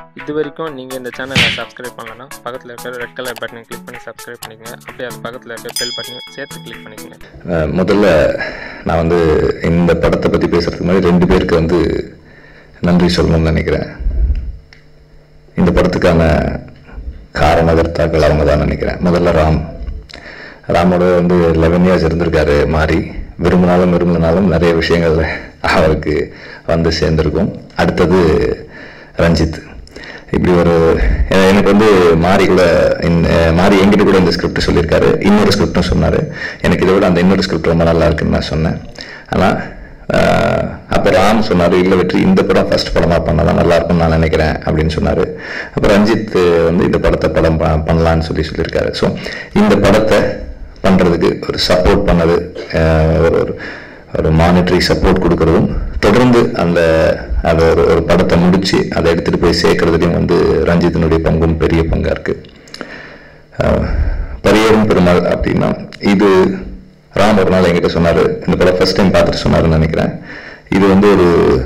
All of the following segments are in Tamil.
இது வரைக்கும் நீங்கள் இந்த சேனலை சப்ஸ்கிரைப் பண்ணலன்னா பக்கத்தில் இருக்கிற ரெட் கலர் பட்டனை கிளிக் பண்ணி சப்ஸ்கிரைப் பண்ணிக்கங்க அப்படியே அது பக்கத்தில் இருக்கிற பெல் பட்டனையும் சேர்த்து கிளிக் பண்ணிக்கங்க அஹ் முதல்ல நான் வந்து இந்த படத்தை பற்றி பேசுறதுக்கு முன்னாடி ரெண்டு பேருக்கு வந்து நன்றி சொல்லணும்னு நினைக்கிறேன் இந்த படத்துக்கான காரணகர்த்தாக்கள் அவங்க தான் நினைக்கிறேன் முதல்ல ராம் ராமோட வந்து லெவன் இயர்ஸ் இருந்திருக்காரு மாறி விரும்பினாலும் விரும்பினாலும் நிறைய விஷயங்கள் அவருக்கு வந்து சேர்ந்திருக்கும் அடுத்தது ரஞ்சித் இப்படி ஒரு எ- எனக்கு வந்து மாறி கூட இந்த மாறி என்கிட்ட கூட இந்த ஸ்கிரிப்ட் சொல்லியிருக்காரு இன்னொரு ஸ்கிரிப்டும் சொன்னார் எனக்கு இதை விட அந்த இன்னொரு ஸ்கிரிப்ட் ரொம்ப நல்லா இருக்குன்னு நான் சொன்னேன் ஆனால் அப்போ ராம் சொன்னார் இல்லை வெற்றி இந்த படம் ஃபர்ஸ்ட் படமாக பண்ணால் தான் நல்லா இருக்கும்னு நான் நினைக்கிறேன் அப்படின்னு சொன்னார் அப்புறம் ரஞ்சித் வந்து இந்த படத்தை படம் ப- பண்ணலான்னு சொல்லி சொல்லியிருக்காரு ஸோ இந்த படத்தை பண்ணுறதுக்கு ஒரு சப்போர்ட் பண்ணது அஹ், ஒரு ஒரு ஒரு மானிட்டரி சப்போர்ட் கொடுக்கறதும் தொடர்ந்து அந்த அதை ஒரு ஒரு படத்தை முடித்து அதை எடுத்துகிட்டு போய் சேர்க்கறதுலையும் வந்து ரஞ்சித்தினுடைய பங்கும் பெரிய பங்காக இருக்குது பரியரும் பெருமாள் அப்படின்னா இது ராம் ஒரு நாள் என்கிட்ட சொன்னார் இந்த படம் ஃபர்ஸ்ட் டைம் பார்த்துட்டு சொன்னாருன்னு நினைக்கிறேன் இது வந்து ஒரு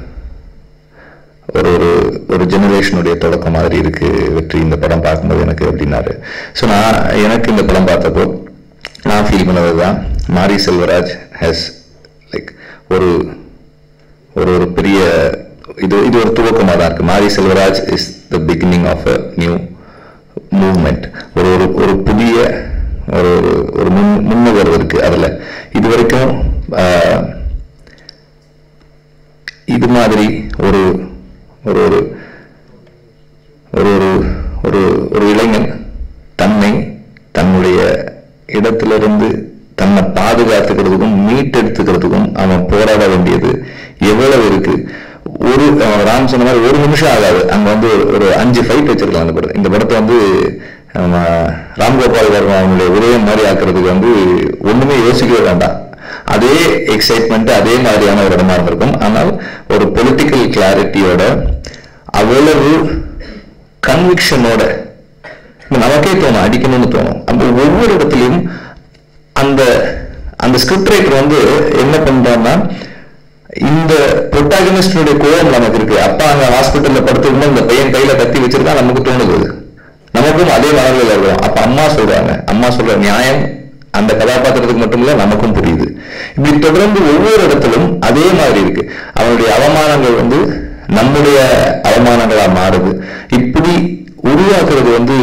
ஒரு ஒரு ஒரு ஜெனரேஷனுடைய தொடக்கம் மாதிரி இருக்கு வெற்றி இந்த படம் பார்க்கும்போது எனக்கு அப்படின்னாரு ஸோ நான் எனக்கு இந்த படம் பார்த்தப்போ நான் ஃபீல் பண்ணது தான் மாரி செல்வராஜ் ஹேஸ் லைக் ஒரு ஒரு ஒரு பெரிய இது இது ஒரு துவக்கமாக தான் இருக்கு Mari Selvaraj is the beginning of a new movement ஒரு ஒரு ஒரு புதிய ஒரு ஒரு ஒரு முன் முன்னகர்வு இருக்கு அதில் இது வரைக்கும் ஆஹ், இது மாதிரி ஒரு ஒரு ஒரு ஒரு ஒரு ஒரு ஒரு இளைஞன் தன்னை தன்னுடைய இடத்திலிருந்து தன்னை பாதுகாத்துக்கிறதுக்கும் மீட்டெடுத்துக்கிறதுக்கும் அவன் போராட வேண்டியது எவ்வளவு இருக்கு ஒரு அவன் ராம் சொன்ன மாதிரி ஒரு நிமிஷம் ஆகாது அங்க வந்து ஒரு- ஒரு அஞ்சு ஃபைட் வச்சிருக்கலாம் அந்த படம் இந்த படத்தை வந்து நம்ம ராம்கோபால் வர்மா அவனுடைய உதயம் மாதிரி ஆக்குறதுக்கு வந்து ஒண்ணுமே யோசிக்கவே வேண்டாம் அதே எக்ஸைட்மெண்ட் அதே மாதிரியான ஒரு இடமா இருந்திருக்கும் ஆனால் ஒரு பொலிட்டிக்கல் கிளாரிட்டியோட அவ்வளவு கன்விக்ஷனோட நமக்கே தோணும் அடிக்கணும்னு தோணும் அந்த ஒவ்வொரு இடத்துலையும் அந்த அந்த ஸ்கிரிப்ட் ரைட்டர் வந்து என்ன பண்றான்னா இந்த புரோட்டாகனிஸ்டனுடைய கோபம் நமக்கு இருக்கு அப்பா அங்க ஹாஸ்பிட்டல்ல படுத்துக்கணும் இந்த பையன் கையில கத்தி வச்சிருக்கா நமக்கு தோணுது நமக்கும் அதே மனநிலையில இருக்கிறோம் அப்ப அம்மா சொல்றாங்க அம்மா சொல்ற நியாயம் அந்த கதாபாத்திரத்துக்கு மட்டும் இல்ல நமக்கும் புரியுது இப்படி தொடர்ந்து ஒவ்வொரு இடத்திலும் அதே மாதிரி இருக்கு அவனுடைய அவமானங்கள் வந்து நம்முடைய அவமானங்களா மாறுது இப்படி உருவாக்குறது வந்து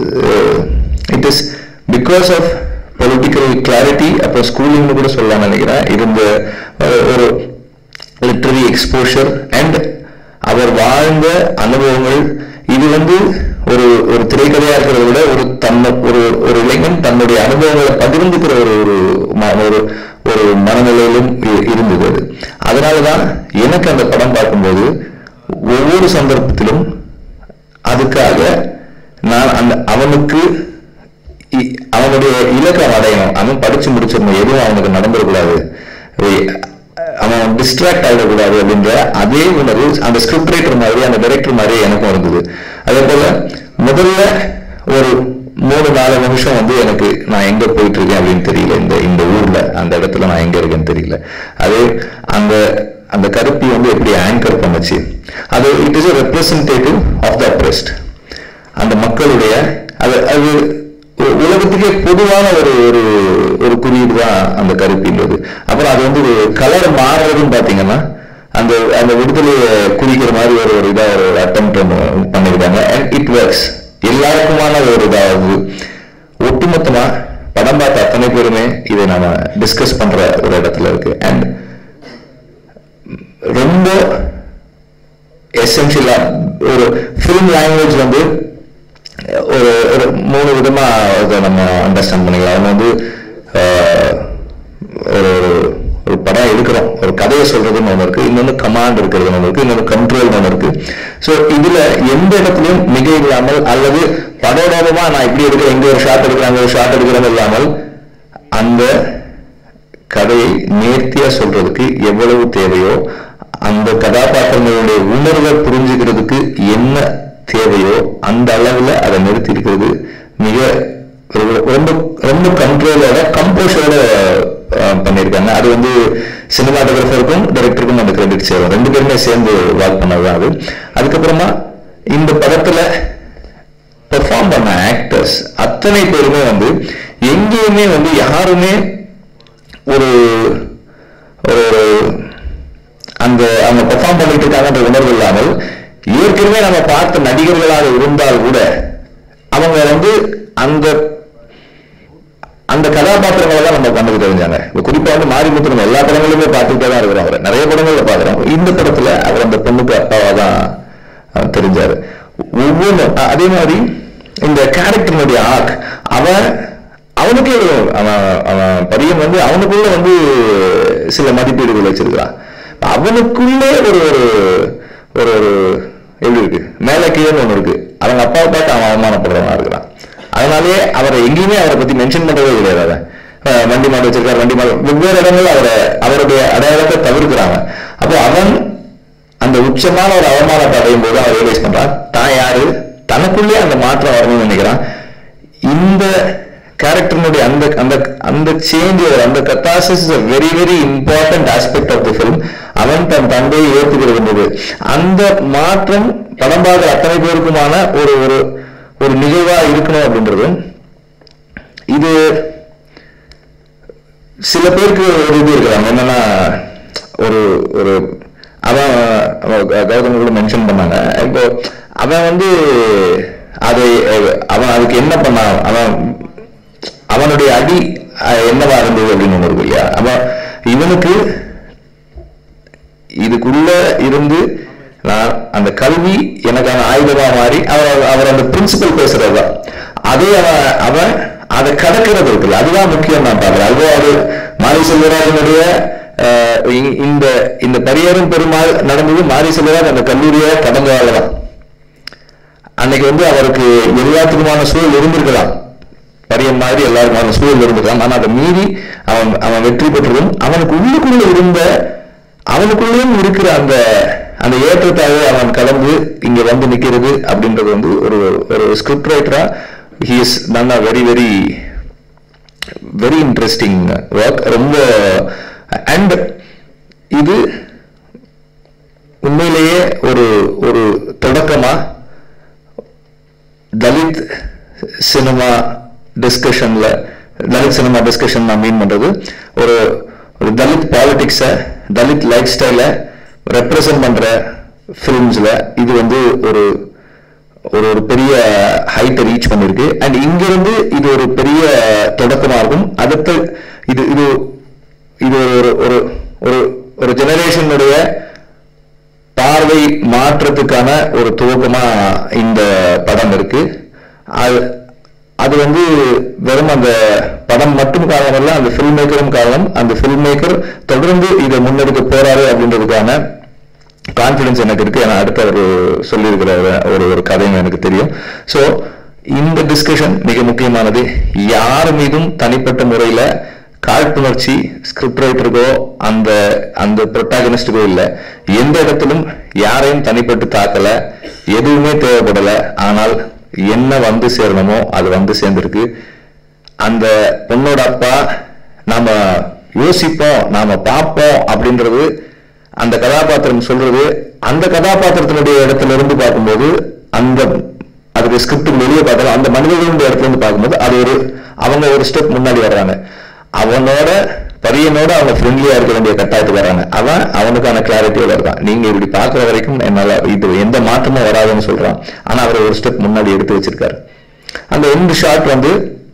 it is because of political clarity அப்போ ஸ்கூலிங்னு கூட சொல்லலாம் நினைக்கிறேன் இருந்த அஹ், ஒரு லிட்ரரி எக்ஸ்போஷர் அண்ட் அவர் வாழ்ந்த அனுபவங்கள் இது வந்து ஒரு ஒரு திரைக்கதையா இருக்கிறத விட ஒரு தன்னை ஒரு ஒரு இளைஞன் தன்னுடைய அனுபவங்களை பகிர்ந்துக்கிற ஒரு ஒரு ம- ஒரு ஒரு மனநிலையிலும் இ- இருந்தது அது அதனாலதான் எனக்கு அந்த படம் பார்க்கும்போது ஒவ்வொரு சந்தர்ப்பத்திலும் அதுக்காக நான் அந்த அவனுக்கு இ- அவனுடைய இலக்கம் அடையணும் அவன் படிச்சு முடிச்சிடணும் எதுவும் அவனுக்கு நடந்துடக்கூடாது ஏய், அவன் டிஸ்ட்ராக்ட் ஆகிடக்கூடாது அப்படின்ற அதே உணர்வு அந்த ஸ்கிரிப்ட் ரைட்டர் மாதிரி அந்த டைரக்டர் மாதிரி எனக்கும் இருந்தது அதே போல முதல்ல ஒரு மூணு நாலு நிமிஷம் வந்து எனக்கு நான் எங்க போயிட்டு இருக்கேன் அப்படின்னு தெரியல இந்த இந்த ஊர்ல அந்த இடத்துல நான் எங்க இருக்கேன்னு தெரியல அது அந்த அந்த கருப்பி வந்து எப்படி ஆங்கர் பண்ணுச்சு அது it is representative of the oppressed அந்த மக்களுடைய அது அது உ- உலகத்துக்கே பொதுவான ஒரு ஒரு ஒரு குறியீடு தான் அந்த கருப்பின்றது அப்புறம் அது வந்து கலர் மாறுறதுன்னு பாத்தீங்கன்னா அந்த அந்த விடுதலையை குறிக்கிற மாதிரி ஒரு ஒரு இதா ஒரு அட்டம் பண்ணிருக்காங்க அண்ட் இட் ஒர்க்ஸ் எல்லாருக்குமான ஒரு இதாவது ஒட்டுமொத்தமா படம் பார்த்த அத்தனை பேருமே இதை நாம டிஸ்கஸ் பண்ற ஒரு இடத்துல இருக்கு அண்ட் ரொம்ப எசென்ஷியலா ஒரு ஃபிலிம் லாங்குவேஜ் வந்து ஒரு ஒரு மூணு விதமா அதை நம்ம அண்டர்ஸ்டாண்ட் பண்ணிக்கலாம் ஒன்று வந்து ஆஹ், ஒரு ஒரு- ஒரு படம் எடுக்கிறோம் ஒரு கதையை சொல்றதுன்னு ஒன்று இருக்கு இன்னொன்று கமாண்ட் இருக்கிறதுன்னு ஒன்று இருக்கு இன்னொன்று கண்ட்ரோல் ஒன்று இருக்கு ஸோ இதுல எந்த இடத்துலையும் மிக இல்லாமல் அல்லது படோடமா நான் இப்படி எடுக்கிறேன் இங்க ஒரு ஷாட் எடுக்கிறேன் அங்க ஒரு ஷாட் எடுக்கிறேன்னு இல்லாமல் அந்த கதையை நேர்த்தியா சொல்றதுக்கு எவ்வளவு தேவையோ அந்த கதாபாத்திரங்களுடைய உணர்வை புரிஞ்சுக்கிறதுக்கு என்ன தேவையோ அந்த அளவுல அதை நிறுத்தி இருக்கிறது மிக ஒரு- ரொம்ப ரொம்ப கண்ட்ரோலோட கம்போஸோட பண்ணியிருக்காங்க அது வந்து சினிமாட்டோகிராஃபருக்கும் டைரக்டருக்கும் அந்த கிரெடிட் சேரும் ரெண்டு பேருமே சேர்ந்து ஒர்க் பண்ணதுதான் அது அதுக்கப்புறமா இந்த படத்துல பெர்ஃபார்ம் பண்ண ஆக்டர்ஸ் அத்தனை பேருமே வந்து எங்கேயுமே வந்து யாருமே ஒரு ஒரு அந்த அவங்க பெர்ஃபார்ம் பண்ணிட்டு இருக்காங்கன்ற உணர்வு இல்லாமல் ஏற்கனவே நம்ம பார்த்த நடிகர்களாக இருந்தால் கூட அவங்க வந்து அந்த அந்த கதாபாத்திரங்களை தான் நம்ம கண்டுக்கு தெரிஞ்சாங்க இப்ப குறிப்பா வந்து மாரிமுத்து நம்ம எல்லா படங்களிலுமே பார்த்துட்டே தான் இருக்கிறோம் அவரை நிறைய படங்கள்ல பார்க்கிறோம் இந்த படத்துல அவர் அந்த பொண்ணுக்கு அப்பாவா தான் அஹ், தெரிஞ்சாரு ஒவ்வொன்று அதே மாதிரி இந்த கேரக்டர்னுடைய ஆர்க் அவன் அவனுக்கே ஒரு அவன் அவன் பையன் வந்து அவனுக்குள்ள வந்து சில மதிப்பீடுகள் வச்சிருக்கிறான் அவனுக்குள்ளே ஒரு ஒரு ஒரு ஒரு எப்படி இருக்கு மேல கீழே ஒண்ணு இருக்கு அவங்க அப்பாவை பார்த்து அவன் அவமானப்படுறவனா இருக்கிறான் அதனாலேயே அவரை எங்கேயுமே அவரை பத்தி மென்ஷன் பண்றதே கிடையாது அவன் அஹ் வண்டி மாடு வச்சிருக்காரு வண்டி மாடு வெவ்வேறு இடங்கள்ல அவரை அவருடைய அடையாளத்தை தவிர்க்கிறாங்க அப்போ அவன் அந்த உச்சமான ஒரு அவமானத்தை அடையும் போது அவன் ரியலைஸ் பண்றான் தான் யாரு தனக்குள்ளே அந்த மாற்றம் வரணும்னு நினைக்கிறான் இந்த கேரக்டர்னுடைய அந்த அந்த அந்த சேஞ்ச் அந்த catharsis very very important aspect of the film அவன் தன் தந்தையை ஏற்றுக்கிறது என்பது அந்த மாற்றம் படம் பார்க்குற அத்தனை பேருக்குமான ஒரு ஒரு ஒரு நிகழ்வா இருக்கணும் அப்படின்றது இது சில பேருக்கு ஒரு இது இருக்கிறாங்க என்னன்னா ஒரு ஒரு அவன் அவன் கௌதம் கூட மென்ஷன் பண்ணாங்க இப்போ அவன் வந்து அதை அவன் அதுக்கு என்ன பண்ணான் அவன் அவனுடைய அடி அஹ், என்னவா இருந்தது அப்படின்னு ஒண்ணு இருக்கு இல்லையா அவன் இவனுக்கு இதுக்குள்ள இருந்து நான் அந்த கல்வி எனக்கான ஆயுதமா மாறி அவர் அவர் அந்த பிரின்சிபல் பேசுறதுதான் அதே அவன் அவன் அதை கடக்கிறது இருக்குல்ல அதுதான் முக்கியம் நான் பாக்குறேன் அதுவும் அது மாரி செல்வராஜனுடைய அஹ், இ- இந்த இந்த பரியரும் பெருமாள் நடந்தது மாரி செல்வராஜ் அந்த கல்லூரியை கடந்ததால தான் அன்னைக்கு வந்து அவருக்கு எல்லாத்துக்குமான சூழல் இருந்திருக்கலாம் பரியன் மாதிரி எல்லாருக்குமான சூழல் இருந்திருக்கலாம் ஆனா அதை மீறி அவன் அவன் வெற்றி பெற்றதும் அவனுக்கு உள்ளுக்குள்ள இருந்த அவனுக்குள்ளேயும் இருக்கிற அந்த அந்த ஏற்றத்தாவே அவன் கடந்து இங்க வந்து நிக்கிறது அப்படின்றது வந்து ஒரு ஒரு ஸ்கிரிப்ட் ரைட்டரா he is done a very very very interesting work ரொம்ப அண்ட் இது உண்மையிலேயே ஒரு ஒரு தொடக்கமா தலித் சினிமா டிஸ்கஷன்ல தலித் சினிமா டிஸ்கஷன் நான் மீன் பண்றது ஒரு ஒரு தலித் பாலிடிக்ஸை தலித் லைஃப் ஸ்டைலை ரெப்ரசன்ட் பண்ற ஃபிலிம்ஸ்ல இது வந்து ஒரு ஒரு ஒரு பெரிய ஹைட்டை ரீச் பண்ணிருக்கு அண்ட் இங்கிருந்து இது ஒரு பெரிய தொடக்கமா இருக்கும் அடுத்து இது இது இது ஒரு ஒரு ஒரு ஒரு ஜெனரேஷனுடைய பார்வை மாற்றத்துக்கான ஒரு துவக்கமா இந்த படம் இருக்கு அது அது வந்து வெறும் அந்த படம் மட்டும் காரணம் இல்ல அந்த ஃபில்ம் மேக்கரும் காரணம் அந்த ஃபில்ம் மேக்கர் தொடர்ந்து இதை முன்னெடுக்க போறாரு அப்படின்றதுக்கான கான்ஃபிடன்ஸ் எனக்கு இருக்கு ஏன்னா அடுத்த ஒரு சொல்லியிருக்கிற ஒரு ஒரு கதையும் எனக்கு தெரியும் ஸோ இந்த டிஸ்கஷன் மிக முக்கியமானது யார் மீதும் தனிப்பட்ட முறையில காழ்ப்புணர்ச்சி ஸ்கிரிப்ட் ரைட்டருக்கோ அந்த அந்த ப்ரொட்டாகனிஸ்டுக்கோ இல்லை எந்த இடத்திலும் யாரையும் தனிப்பட்டு தாக்கல எதுவுமே தேவைப்படல ஆனால் என்ன வந்து சேரணுமோ அது வந்து சேர்ந்திருக்கு அந்த பொண்ணோட அப்பா நாம யோசிப்போம் நாம பார்ப்போம் அப்படின்றது அந்த கதாபாத்திரம் சொல்றது அந்த கதாபாத்திரத்தினுடைய இடத்துல இருந்து பார்க்கும்போது அந்த அதுக்கு ஸ்கிரிப்ட் வெளியே பார்த்தாலும் அந்த மனிதர்களுடைய இடத்துல இருந்து பார்க்கும்போது அது ஒரு அவங்க ஒரு ஸ்டெப் முன்னாடி வர்றாங்க அவனோட பையனோட அவங்க ஃப்ரெண்ட்லியா இருக்க வேண்டிய கட்டாயத்துக்கு வர்றாங்க அவன் அவனுக்கான கிளாரிட்டியோட இருக்கான் நீங்க இப்படி பார்க்குற வரைக்கும் என்னால இது எந்த மாற்றமும் வராதுன்னு சொல்றான் ஆனா அவர் ஒரு ஸ்டெப் முன்னாடி எடுத்து வச்சிருக்காரு அந்த எண்டு ஷாட் வந்து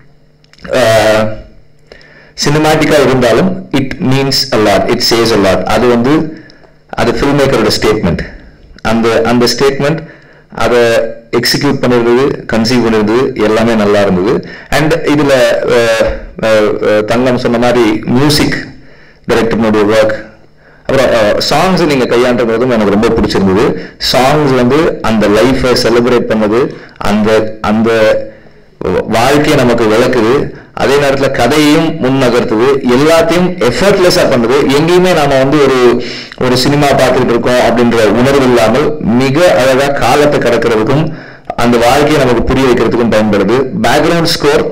சினிமாட்டிக்கா இருந்தாலும் it means a lot it says a lot அது வந்து அது ஃபில்ம் மேக்கரோட ஸ்டேட்மெண்ட் அந்த அந்த ஸ்டேட்மெண்ட் அதை எக்ஸிக்யூட் பண்ணிருந்தது கன்சீவ் பண்ணிருந்தது எல்லாமே நல்லா இருந்தது அண்ட் இதுல அஹ், அஹ், அஹ், தங்கம் சொன்ன மாதிரி மியூசிக் டைரக்டர்னுடைய ஒர்க் அப்புறம் சாங்ஸ் நீங்க கையாண்டதும் எனக்கு ரொம்ப பிடிச்சிருந்தது சாங்ஸ் வந்து அந்த லைஃபை செலிப்ரேட் பண்ணது அந்த அந்த வாழ்க்கையை நமக்கு விளக்குது அதே நேரத்துல கதையையும் முன்னகர்த்துது எல்லாத்தையும் எஃபர்ட்லெஸ்ஸா பண்ணுது எங்கேயுமே நாம வந்து ஒரு ஒரு சினிமா பார்த்துட்டு இருக்கோம் அப்படின்ற உணர்வு இல்லாமல் மிக அழகா காலத்தை கடக்கிறதுக்கும் அந்த வாழ்க்கையை நமக்கு புரிய வைக்கிறதுக்கும் பயன்படுது பேக்ரவுண்ட் ஸ்கோர்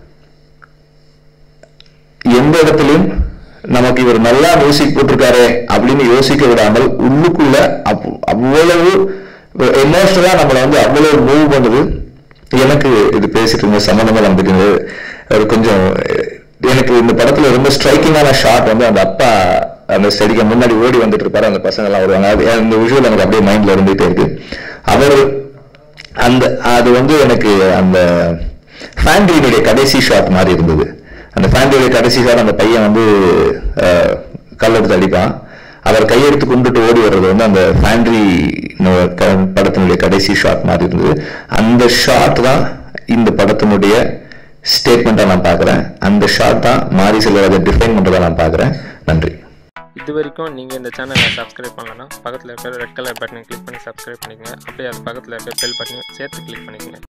எந்த இடத்துலயும் நமக்கு இவர் நல்லா மியூசிக் போட்டிருக்காரே அப்படின்னு யோசிக்க விடாமல் உள்ளுக்குள்ள அப்- அவ்வளவு எமோஷனலாக நம்மளை வந்து அவ்வளோ மூவ் பண்ணுது எனக்கு இது பேசிட்டு இருந்த சம்மந்தமாக நம்பிக்கிறது ஒரு கொஞ்சம் எனக்கு இந்த படத்துல ரொம்ப ஸ்ட்ரைக்கிங்கான ஷாட் வந்து அந்த அப்பா அந்த ஸ்டடிக்கு முன்னாடி ஓடி வந்துட்டு இருப்பாரு அந்த பசங்க எல்லாம் வருவாங்க அது அந்த விஷுவல் எனக்கு அப்படியே மைண்ட்ல இருந்துகிட்டே இருக்கு அவர் அந்த அது வந்து எனக்கு அந்த ஃபேண்டினுடைய கடைசி ஷாட் மாதிரி இருந்தது அந்த ஃபேண்டியுடைய கடைசி ஷாட் அந்த பையன் வந்து அஹ், கல்லெடுத்து அடிப்பான் அவர் கையெடுத்து கொண்டுட்டு ஓடி வர்றது வந்து அந்த ஃபேண்ட்ரி படத்தினுடைய கடைசி ஷாட் மாதிரி இருந்தது அந்த ஷாட் தான் இந்த படத்தினுடைய ஸ்டேட்மெண்ட்டாக நான் பார்க்குறேன் அந்த ஷாட் தான் மாரி செல்வராஜை டிஃபைன் பண்ணுறதா நான் பார்க்குறேன் நன்றி இது வரைக்கும் நீங்கள் இந்த சேனலை சப்ஸ்கிரைப் பண்ணலன்னா பக்கத்தில் இருக்கிற ரெட் கலர் பட்டனை கிளிக் பண்ணி சப்ஸ்கிரைப் பண்ணிக்கங்க அப்படியே அது பக்கத்தில் இருக்கிற பெல் பட்டனையும் சேர்த்து கிளிக் பண்ணிக்கங்க